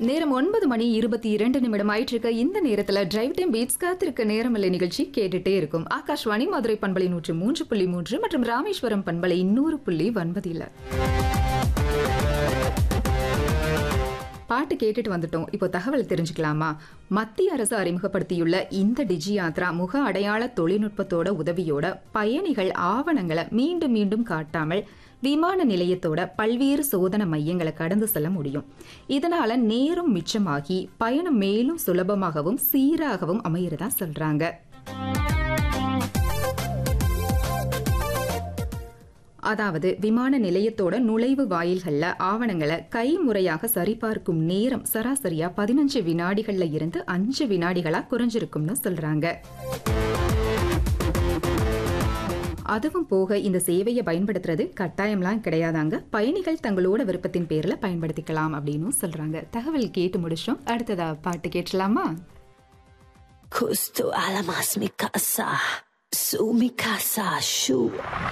நேரம் ஒன்பது மணி இருபத்தி இரண்டு நிமிடம் ஆயிட்டு இருக்க இந்த நேரத்துல டிரைவ் டைம் பீட்ஸ் காத்திருக்க நேரமில்லை நிகழ்ச்சி கேட்டுட்டே இருக்கும் ஆகாஷ்வாணி மதுரை பண்பலை நூற்று மூன்று புள்ளி மூன்று மற்றும் ராமேஸ்வரம் பண்பலை நூறு புள்ளி ஒன்பதில் பாட்டு கேட்டுட்டு வந்துட்டோம் இப்போ தகவல் தெரிஞ்சுக்கலாமா மத்திய அரசு அறிமுகப்படுத்தியுள்ள இந்த டிஜி யாத்ரா முக அடையாள தொழில்நுட்பத்தோட உதவியோட பயணிகள் ஆவணங்களை மீண்டும் மீண்டும் காட்டாமல் விமான நிலையத்தோட பல்வேறு சோதனை மையங்களை கடந்து செல்ல முடியும் இதனால நேரம் மிச்சமாகி பயணம் மேலும் சுலபமாகவும் சீராகவும் அமையிறதா சொல்றாங்க அதாவது விமான நிலையத்தோட நுழைவு வாயில்கள்ல ஆவணங்களை கைமுறையாக சரிபார்க்கும் நேரம் சராசரியா பதினஞ்சு வினாடிகள்ல இருந்து அஞ்சு வினாடிகளா குறைஞ்சிருக்கும்னு சொல்றாங்க அதுவும் போக இந்த சேவையை பயன்படுத்துறது கட்டாயம்லாம் கிடையாதாங்க பயணிகள் தங்களோட விருப்பத்தின் பேர்ல பயன்படுத்திக்கலாம் அப்படின்னு சொல்றாங்க தகவல் கேட்டு முடிச்சோம் அடுத்ததா பாட்டு கேட்டலாமா Justo alamas mi casa, su mi casa, shu.